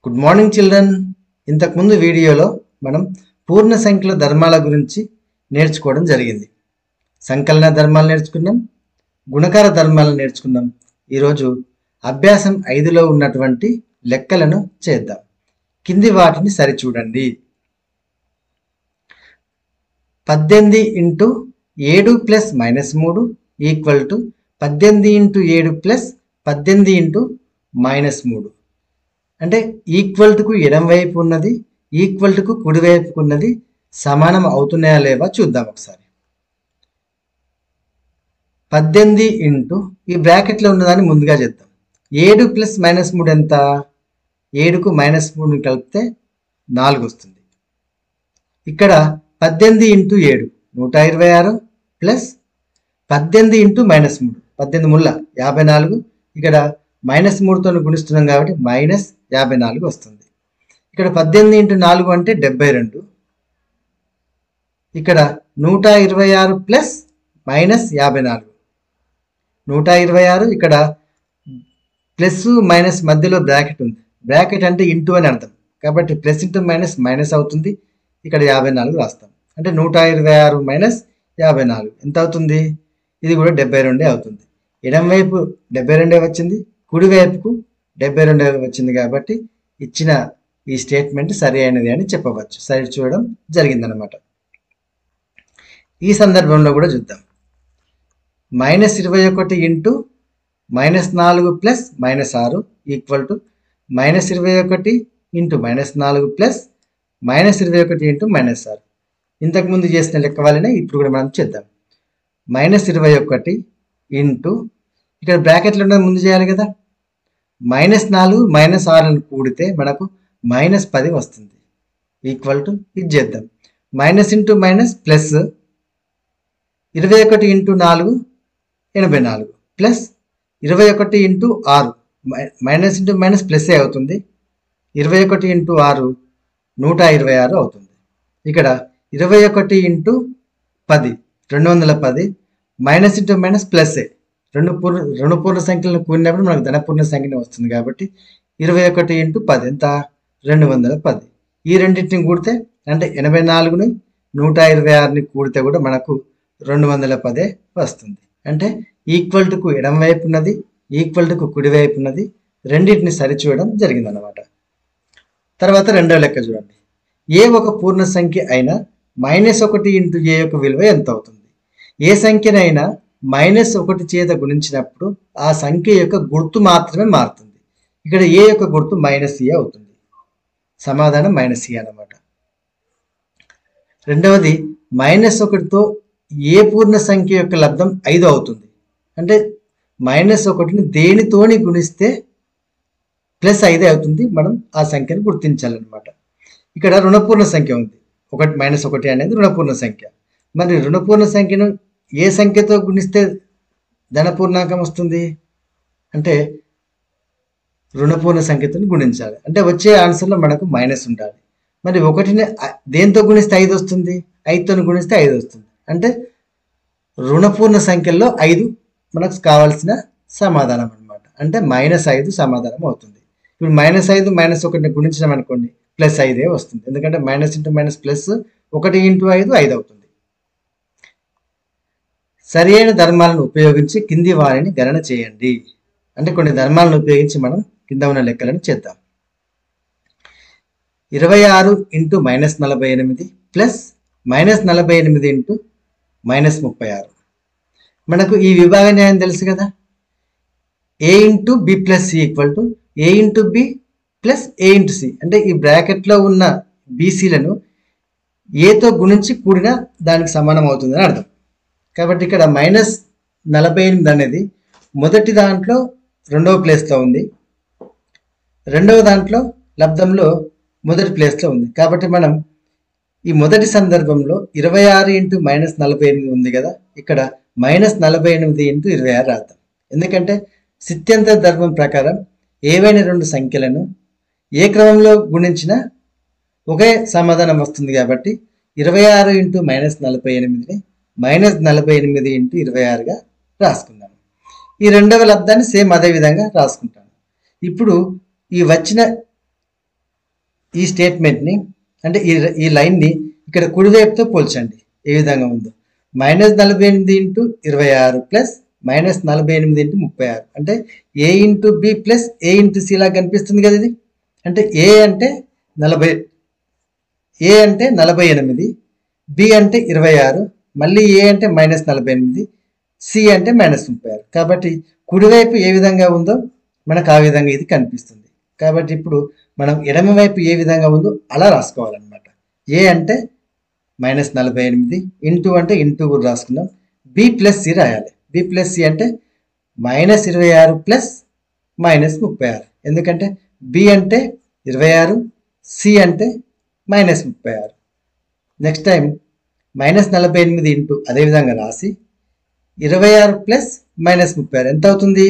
good morning children ఇంతకుముందు వీడియోలో మనం పూర్ణ సంఖ్యల ధర్మాల గురించి నేర్చుకోవడం జరిగింది సంకలన ధర్మాలు నేర్చుకున్నాం గుణకార ధర్మాలను నేర్చుకున్నాం ఈరోజు అభ్యాసం ఐదులో ఉన్నటువంటి లెక్కలను చేద్దాం కింది వాటిని సరిచూడండి పద్దెనిమిది ఇంటూ ఏడు ప్లస్ మైనస్ మూడు ఈక్వల్ టు పద్దెనిమిది ఇంటూ ఏడు ప్లస్ పద్దెనిమిది ఇంటూ మైనస్ మూడు అంటే ఈక్వల్ టుకు ఎడం వైపు ఉన్నది ఈక్వల్ టుకు కుడి వైపుకు ఉన్నది సమానం అవుతున్నాయా లేవా చూద్దాం ఒకసారి పద్దెనిమిది ఇంటూ ఈ బ్రాకెట్లో ఉన్నదాన్ని ముందుగా చేద్దాం ఏడు ప్లస్ మైనస్ మూడు ఎంత ఏడుకు మైనస్ మూడుని కలిపితే నాలుగు వస్తుంది ఇక్కడ పద్దెనిమిది ఇంటూ ఏడు నూట ఇరవై ఆరు ప్లస్ పద్దెనిమిది ఇంటూ మైనస్ మూడు పద్దెనిమిది ముళ్ళ యాభై నాలుగు ఇక్కడ మైనస్ మూడుతో గుణిస్తున్నాం కాబట్టి మైనస్ యాభై నాలుగు వస్తుంది ఇక్కడ పద్దెనిమిది ఇంటూ నాలుగు అంటే డెబ్బై రెండు ఇక్కడ నూట ఇరవై ఆరు ప్లస్ మైనస్ యాభై నాలుగు నూట ఇరవై ఆరు ఇక్కడ ప్లస్ మైనస్ మధ్యలో బ్రాకెట్ ఉంది బ్రాకెట్ అంటే ఇంటూ అని అర్థం కాబట్టి ప్లస్ ఇంటూ మైనస్ మైనస్ అవుతుంది ఇక్కడ యాభై నాలుగు రాస్తాం అంటే నూట ఇరవై ఆరు మైనస్ యాభై నాలుగు ఎంత అవుతుంది ఇది కూడా డెబ్బై రెండే అవుతుంది ఎడం వైపు డెబ్బై రెండే వచ్చింది కుడి వైపుకు డెబ్బై రెండే వచ్చింది కాబట్టి ఇచ్చిన ఈ స్టేట్మెంట్ సరి అయినది అని చెప్పవచ్చు సరి చూడడం జరిగిందనమాట ఈ సందర్భంలో కూడా చూద్దాం మైనస్ ఇరవై ఒకటి ఇంటూ మైనస్ నాలుగు ప్లస్ మైనస్ ఆరు ఈక్వల్ టు మైనస్ ఇరవై ఒకటి ఇంటూ మైనస్ నాలుగు ప్లస్ మైనస్ ఇరవై ఒకటి ఇంటూ మైనస్ ఆరు ఇంతకుముందు చేసిన లెక్క వల్లనే ఇప్పుడు కూడా మనం చేద్దాం మైనస్ ఇరవై ఒకటి ఇంటూ ఇక్కడ బ్రాకెట్లో ఉన్నది ముందు చేయాలి కదా మైనస్ నాలుగు మైనస్ ఆరుని కూడితే మనకు మైనస్ పది వస్తుంది ఈక్వల్ టు ఇది చేద్దాం మైనస్ ఇంటూ మైనస్ ప్లస్ ఇరవై ఒకటి ఇంటూ నాలుగు ఎనభై నాలుగు ప్లస్ ఇరవై ఒకటి ఇంటూ ఆరు మైనస్ ఇంటూ మైనస్ ప్లస్ అవుతుంది ఇరవై ఒకటి ఇంటూ ఆరు నూట ఇరవై ఆరు అవుతుంది ఇక్కడ ఇరవై ఒకటి ఇంటూ పది రెండు వందల పది మైనస్ ఇంటూ మైనస్ ప్లస్ఏ రెండు పూర్ణ రెండు పూర్ణ సంఖ్యలను కూడినప్పుడు మనకు ధనపూర్ణ సంఖ్యనే వస్తుంది కాబట్టి ఇరవై ఒకటి ఇంటూ పది ఎంత రెండు వందల పది ఈ రెండింటిని కూడితే అంటే ఎనభై నాలుగుని నూట ఇరవై ఆరుని కూడితే కూడా మనకు రెండు వందల పదే వస్తుంది అంటే ఈక్వల్ టుకు ఎడం వైపు ఉన్నది ఈక్వల్ టుకు కుడి వైపు ఉన్నది రెండింటిని సరిచూడడం జరిగిందన్నమాట తర్వాత రెండవ లెక్క చూడండి ఏ ఒక పూర్ణ సంఖ్య అయినా మైనస్ ఒకటి ఇంటూ ఏ యొక్క విలువ ఎంత అవుతుంది ఏ సంఖ్యనైనా మైనస్ ఒకటి చేత గుణించినప్పుడు ఆ సంఖ్య యొక్క గుర్తు మాత్రమే మారుతుంది ఇక్కడ ఏ యొక్క గుర్తు మైనస్ ఏ అవుతుంది సమాధానం మైనస్ ఏ అన్నమాట రెండవది మైనస్ ఒకటితో ఏ పూర్ణ సంఖ్య యొక్క లబ్ధం ఐదు అవుతుంది అంటే మైనస్ ఒకటిని దేనితోని గుణిస్తే ప్లస్ ఐదే అవుతుంది మనం ఆ సంఖ్యను గుర్తించాలన్నమాట ఇక్కడ రుణపూర్ణ సంఖ్య ఉంది ఒకటి మైనస్ ఒకటి అనేది రుణపూర్ణ సంఖ్య మరి రుణపూర్ణ సంఖ్యను ఏ సంఖ్యతో గుణిస్తే ధనపూర్ణాంకం వస్తుంది అంటే రుణపూర్ణ సంఖ్యతో గుణించాలి అంటే వచ్చే ఆన్సర్లో మనకు మైనస్ ఉండాలి మరి ఒకటిని దేంతో గుణిస్తే ఐదు వస్తుంది ఐదుతో గుణిస్తే ఐదు వస్తుంది అంటే రుణపూర్ణ సంఖ్యల్లో ఐదు మనకు కావాల్సిన సమాధానం అనమాట అంటే మైనస్ ఐదు సమాధానం అవుతుంది ఇప్పుడు మైనస్ ఐదు మైనస్ ఒకటిని గుణించడం అనుకోండి ప్లస్ ఐదే వస్తుంది ఎందుకంటే మైనస్ ఇంటూ మైనస్ ప్లస్ ఒకటి ఇంటూ ఐదు ఐదు అవుతుంది సరి అయిన ధర్మాలను ఉపయోగించి కింది వారిని గణన చేయండి అంటే కొన్ని ధర్మాలను ఉపయోగించి మనం కింద ఉన్న లెక్కలను చేద్దాం ఇరవై ఆరు ఇంటూ మైనస్ నలభై ఎనిమిది ప్లస్ మైనస్ నలభై ఎనిమిది ఇంటూ మైనస్ ముప్పై ఆరు మనకు ఈ విభాగ న్యాయం తెలుసు కదా A into B plus C equal to A into B plus A into C అంటే ఈ బ్రాకెట్లో ఉన్న బీసీలను ఏతో గుణించి కూడిన దానికి సమానం అవుతుందని అర్థం కాబట్టి ఇక్కడ మైనస్ నలభై ఎనిమిది అనేది మొదటి దాంట్లో రెండవ ప్లేస్లో ఉంది రెండవ దాంట్లో లబ్ధంలో మొదటి ప్లేస్లో ఉంది కాబట్టి మనం ఈ మొదటి సందర్భంలో ఇరవై ఆరు ఇంటూ మైనస్ నలభై ఎనిమిది ఉంది కదా ఇక్కడ మైనస్ నలభై ఎనిమిది ఇంటూ ఇరవై ఆరు రాద్దాం ఎందుకంటే సిత్యంత ధర్మం ప్రకారం ఏవైనా రెండు సంఖ్యలను ఏ క్రమంలో గుణించినా ఒకే సమాధానం వస్తుంది కాబట్టి ఇరవై ఆరు ఇంటూ మైనస్ నలభై ఎనిమిదిని మైనస్ నలభై ఎనిమిది ఇంటూ ఇరవై ఆరుగా రాసుకుందాం ఈ రెండవ లబ్ధాన్ని సేమ్ అదే విధంగా రాసుకుంటాను ఇప్పుడు ఈ వచ్చిన ఈ స్టేట్మెంట్ని అంటే ఈ ఈ లైన్ని ఇక్కడ కుడివైపుతో పోల్చండి ఏ విధంగా ఉందో మైనస్ నలభై ఎనిమిది ఇంటూ ఇరవై ఆరు ప్లస్ మైనస్ నలభై ఎనిమిది ఇంటూ ముప్పై ఆరు అంటే A into B plus A into C లాగా కనిపిస్తుంది కదా ఇది అంటే ఏ అంటే నలభై ఏ అంటే నలభై ఎనిమిది బి అంటే ఇరవై ఆరు మళ్ళీ ఏ అంటే మైనస్ నలభై ఎనిమిది సి అంటే మైనస్ ముప్పై ఆరు కాబట్టి కుడివైపు ఏ విధంగా ఉందో మనకు ఆ విధంగా ఇది కనిపిస్తుంది కాబట్టి ఇప్పుడు మనం ఎడమవైపు ఏ విధంగా ఉందో అలా రాసుకోవాలన్నమాట ఏ అంటే మైనస్ నలభై ఎనిమిది ఇంటూ అంటే ఇంటూ కూడా రాసుకున్నాం బి ప్లస్ సి రాయాలి బి ప్లస్ సి అంటే మైనస్ ఇరవై ఆరు ప్లస్ మైనస్ ముప్పై ఆరు ఎందుకంటే బి అంటే ఇరవై ఆరు సి అంటే మైనస్ ముప్పై ఆరు నెక్స్ట్ టైం మైనస్ నలభై ఎనిమిది ఇంటూ అదేవిధంగా రాసి ఇరవై ఆరు ప్లస్ మైనస్ ముప్పై ఆరు ఎంత అవుతుంది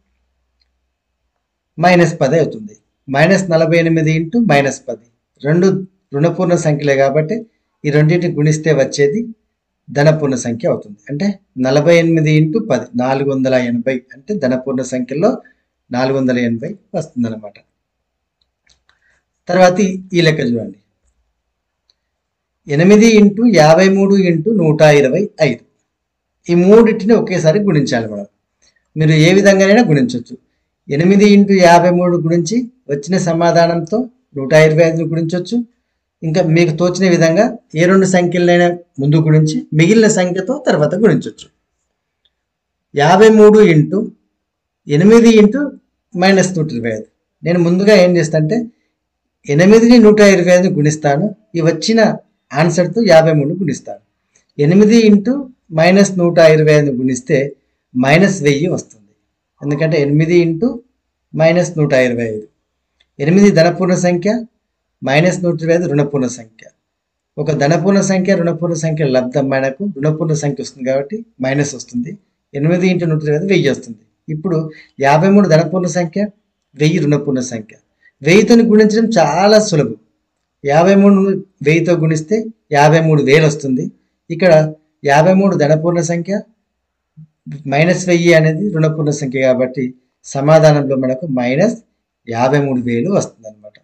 మైనస్ పది అవుతుంది మైనస్ నలభై ఎనిమిది ఇంటూ మైనస్ పది రెండు రుణపూర్ణ సంఖ్యలే కాబట్టి ఈ రెండింటిని గుణిస్తే వచ్చేది ధనపూర్ణ సంఖ్య అవుతుంది అంటే నలభై ఎనిమిది ఇంటూ పది నాలుగు వందల ఎనభై అంటే ధనపూర్ణ సంఖ్యలో నాలుగు వందల ఎనభై వస్తుందన్నమాట తర్వాత ఈ- ఈ లెక్క చూడండి ఎనిమిది ఇంటూ యాభై మూడు ఇంటూ నూట ఇరవై ఐదు ఈ మూడింటిని ఒకేసారి గుణించాలి మనం మీరు ఏ విధంగానైనా గుణించవచ్చు ఎనిమిది ఇంటూ యాభై మూడు గురించి వచ్చిన సమాధానంతో నూట ఇరవై ఐదును గుణించవచ్చు ఇంకా మీకు తోచిన విధంగా ఏ రెండు సంఖ్యలైనా ముందు గురించి మిగిలిన సంఖ్యతో తర్వాత గుణించవచ్చు యాభై మూడు ఇంటూ ఎనిమిది ఇంటూ మైనస్ నూట ఇరవై ఐదు నేను ముందుగా ఏం చేస్తానంటే ఎనిమిదిని నూట ఇరవై ఐదు గుణిస్తాను ఈ వచ్చిన ఆన్సర్తో యాభై మూడు గుణిస్తాను ఎనిమిది ఇంటూ మైనస్ నూట ఇరవై ఐదు గుణిస్తే మైనస్ వెయ్యి వస్తుంది ఎందుకంటే ఎనిమిది ఇంటూ మైనస్ నూట ఇరవై ఐదు ఎనిమిది ధనపూర్ణ సంఖ్య మైనస్ నూట ఇరవై ఐదు రుణపూర్ణ సంఖ్య ఒక ధనపూర్ణ సంఖ్య రుణపూర్ణ సంఖ్య లబ్ధం మనకు రుణపూర్ణ సంఖ్య వస్తుంది కాబట్టి మైనస్ వస్తుంది ఎనిమిది ఇంటూ నూట ఇరవై ఐదు వెయ్యి వస్తుంది ఇప్పుడు యాభై మూడు ధనపూర్ణ సంఖ్య వెయ్యి రుణపూర్ణ సంఖ్య వెయ్యితో గుణించడం చాలా సులభం యాభై మూడు వెయ్యితో గుణిస్తే యాభై మూడు వేలు వస్తుంది ఇక్కడ యాభై మూడు ధనపూర్ణ సంఖ్య మైనస్ వెయ్యి అనేది రుణపూర్ణ సంఖ్య కాబట్టి సమాధానంలో మనకు మైనస్ యాభై మూడు వేలు వస్తుంది అనమాట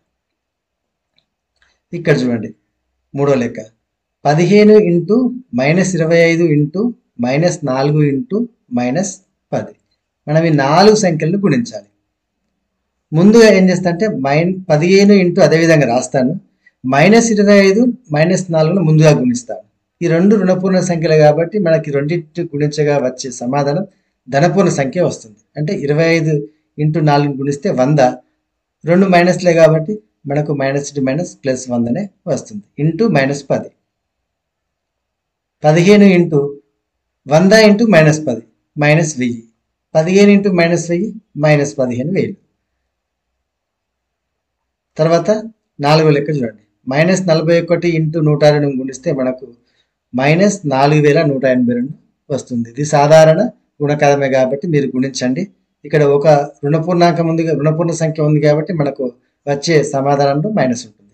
ఇక్కడ చూడండి మూడో లెక్క పదిహేను ఇంటూ మైనస్ ఇరవై ఐదు ఇంటూ మైనస్ నాలుగు ఇంటూ మైనస్ పది మనం ఈ నాలుగు సంఖ్యలను గుణించాలి ముందుగా ఏం చేస్తా అంటే మైన్ పదిహేను ఇంటూ అదే విధంగా రాస్తాను మైనస్ ఇరవై ఐదు మైనస్ నాలుగును ముందుగా గుణిస్తాను ఈ రెండు రుణపూర్ణ సంఖ్యలు కాబట్టి మనకి రెండింటి గుణించగా వచ్చే సమాధానం ధనపూర్ణ సంఖ్య వస్తుంది అంటే ఇరవై ఐదు ఇంటూ నాలుగు గుణిస్తే వంద రెండు మైనస్లే కాబట్టి మనకు మైనస్ ఇంటూ మైనస్ ప్లస్ వందనే వస్తుంది ఇంటూ మైనస్ పది పదిహేను ఇంటూ వంద ఇంటూ మైనస్ పది మైనస్ వెయ్యి పదిహేను ఇంటూ మైనస్ వెయ్యి మైనస్ పదిహేను వేలు తర్వాత నాలుగో లెక్క చూడండి మైనస్ నలభై ఒకటి ఇంటూ నూట రెండు గుణిస్తే మనకు మైనస్ నాలుగు వేల నూట ఎనభై రెండు వస్తుంది ఇది సాధారణ గుణకారమే కాబట్టి మీరు గుణించండి ఇక్కడ ఒక రుణపూర్ణాంకం ఉంది రుణపూర్ణ సంఖ్య ఉంది కాబట్టి మనకు వచ్చే సమాధానంలో మైనస్ ఉంటుంది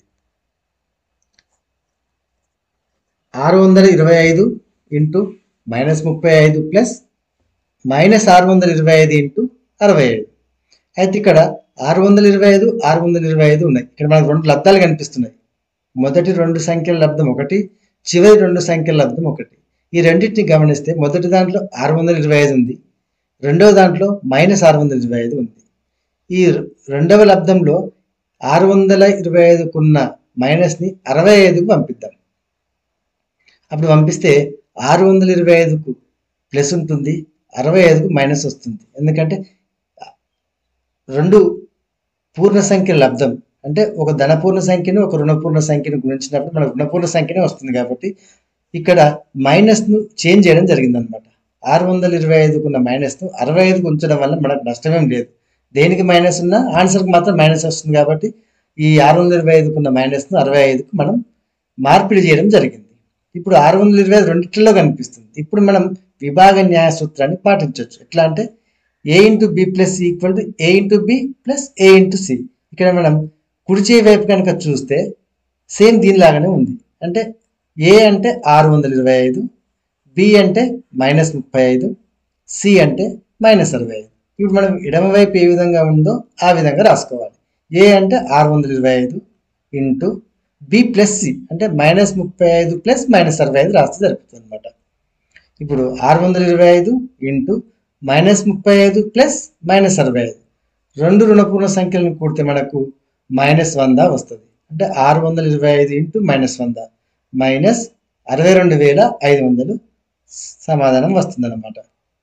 ఆరు వందల ఇరవై ఐదు ఇంటూ మైనస్ ముప్పై ఐదు ప్లస్ మైనస్ ఆరు వందల ఇరవై ఐదు ఇంటూ అరవై ఐదు అయితే ఇక్కడ ఆరు వందల ఇరవై ఐదు ఆరు వందల ఇరవై ఐదు ఉన్నాయి ఇక్కడ మనకు రెండు లబ్ధాలు కనిపిస్తున్నాయి మొదటి రెండు సంఖ్యల లబ్ధం ఒకటి చివరి రెండు సంఖ్యల లబ్ధం ఒకటి ఈ రెండింటిని గమనిస్తే మొదటి దాంట్లో ఆరు వందల ఇరవై ఐదు ఉంది రెండవ దాంట్లో మైనస్ ఆరు వందల ఇరవై ఐదు ఉంది ఈ రెండవ లబ్ధంలో ఆరు వందల ఇరవై ఐదుకున్న మైనస్ని అరవై ఐదుకు పంపిద్దాం అప్పుడు పంపిస్తే ఆరు వందల ఇరవై ఐదుకు ప్లస్ ఉంటుంది అరవై ఐదుకు మైనస్ వస్తుంది ఎందుకంటే రెండు పూర్ణ సంఖ్య లబ్ధం అంటే ఒక ధనపూర్ణ సంఖ్యను ఒక రుణపూర్ణ సంఖ్యను గుణించినప్పుడు మనకు రుణపూర్ణ సంఖ్యనే వస్తుంది కాబట్టి ఇక్కడ మైనస్ను చేంజ్ చేయడం జరిగిందనమాట ఆరు వందల ఇరవై ఐదుకున్న మైనస్ను అరవై ఐదుకు ఉంచడం వల్ల మనకు నష్టమేం లేదు దేనికి మైనస్ ఉన్నా ఆన్సర్కి మాత్రం మైనస్ వస్తుంది కాబట్టి ఈ ఆరు వందల ఇరవై ఐదుకున్న మైనస్ను అరవై ఐదుకు మనం మార్పిడి చేయడం జరిగింది ఇప్పుడు ఆరు వందల ఇరవై ఐదు రెండిట్లో కనిపిస్తుంది ఇప్పుడు మనం విభాగ న్యాయ సూత్రాన్ని పాటించవచ్చు ఎట్లా అంటే A into B plus equal to A into B plus A into C ఇక్కడ మనం కుడి చేయి వైపు కనుక చూస్తే సేమ్ దీనిలాగానే ఉంది అంటే ఏ అంటే ఆరు వందల ఇరవై ఐదు బి అంటే మైనస్ ముప్పై ఐదు సి అంటే మైనస్ అరవై ఐదు ఇప్పుడు మనం ఎడమ వైపు ఏ విధంగా ఉందో ఆ విధంగా రాసుకోవాలి ఏ అంటే ఆరు వందల ఇరవై ఐదు ఇంటూ బి ప్లస్ సి అంటే మైనస్ ముప్పై ఐదు ప్లస్ మైనస్ అరవై ఐదు రాస్తే సరిపోతుంది అనమాట ఇప్పుడు ఆరు వందల ఇరవై ఐదు ఇంటూ మైనస్ ముప్పై ఐదు ప్లస్ మైనస్ అరవై ఐదు రెండు రుణపూర్ణ సంఖ్యలను కూడితే మనకు మైనస్ వంద వస్తుంది అంటే ఆరు వందల ఇరవై ఐదు ఇంటూ మైనస్ వంద మైనస్ అరవై రెండు వేల ఐదు వందలు సమాధానం వస్తుంది అనమాట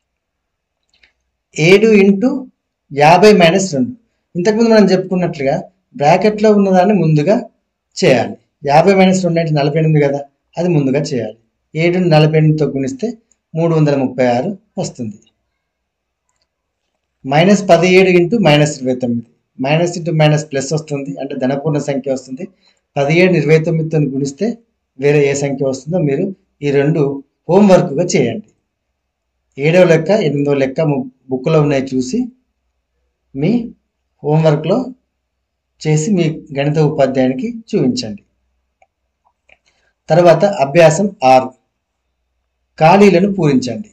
ఏడు ఇంటూ యాభై మైనస్ రెండు ఇంతకుముందు మనం చెప్పుకున్నట్లుగా బ్రాకెట్లో ఉన్నదాన్ని ముందుగా చేయాలి యాభై మైనస్ రెండు అంటే నలభై ఎనిమిది కదా అది ముందుగా చేయాలి ఏడు నలభై ఎనిమిదితో గుణిస్తే మూడు వందల ముప్పై ఆరు వస్తుంది మైనస్ పదిహేడు ఇంటూ మైనస్ ఇరవై తొమ్మిది మైనస్ ఇంటూ మైనస్ ప్లస్ వస్తుంది అంటే ధనపూర్ణ సంఖ్య వస్తుంది పదిహేడు ఇరవై తొమ్మిదితో గుణిస్తే వేరే ఏ సంఖ్య వస్తుందో మీరు ఈ రెండు హోంవర్క్గా చేయండి ఏడవ లెక్క ఎనిమిదవ లెక్క బుక్లో ఉన్నాయి చూసి మీ హోంవర్క్లో చేసి మీ గణిత ఉపాధ్యాయునికి చూపించండి తర్వాత అభ్యాసం ఆరు ఖాళీలను పూరించండి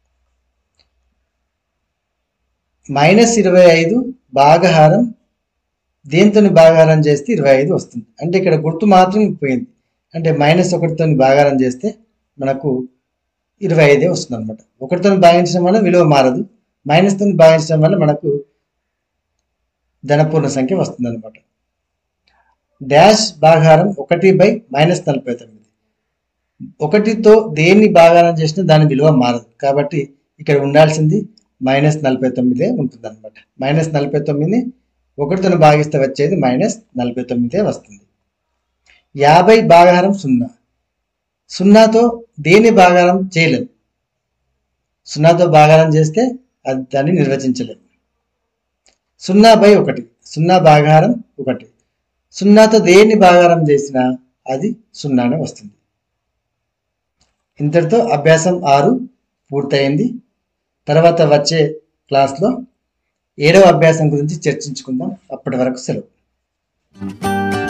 మైనస్ ఇరవై ఐదు భాగహారం దేంతో భాగాహారం చేస్తే ఇరవై ఐదు వస్తుంది అంటే ఇక్కడ గుర్తు మాత్రం పోయింది అంటే మైనస్ ఒకటితో భాగాహారం చేస్తే మనకు ఇరవై ఐదే వస్తుంది అనమాట ఒకటితో భాగించడం వల్ల విలువ మారదు మైనస్తో భాగించడం వల్ల మనకు ధనపూర్ణ సంఖ్య వస్తుంది అనమాట డాష్ భాగాహారం ఒకటి బై మైనస్ నలభై తొమ్మిది ఒకటితో దేన్ని భాగాహారం చేసినా దాని విలువ మారదు కాబట్టి ఇక్కడ ఉండాల్సింది మైనస్ నలభై తొమ్మిదే ఉంటుంది అనమాట మైనస్ నలభై తొమ్మిది ఒకటితో భాగిస్తే వచ్చేది మైనస్ నలభై తొమ్మిదే వస్తుంది యాభై భాగాహారం సున్నా సున్నాతో దేని భాగాహారం చేయలేము సున్నాతో భాగాహారం చేస్తే అది దాన్ని నిర్వచించలేము సున్నా బై ఒకటి సున్నా భాగాహారం ఒకటి సున్నాతో దేన్ని భాగాహారం చేసినా అది సున్నానే వస్తుంది ఇంతటితో అభ్యాసం ఆరు పూర్తయింది తర్వాత వచ్చే క్లాస్లో ఏడవ అభ్యాసం గురించి చర్చించుకుందాం అప్పటి వరకు సెలవు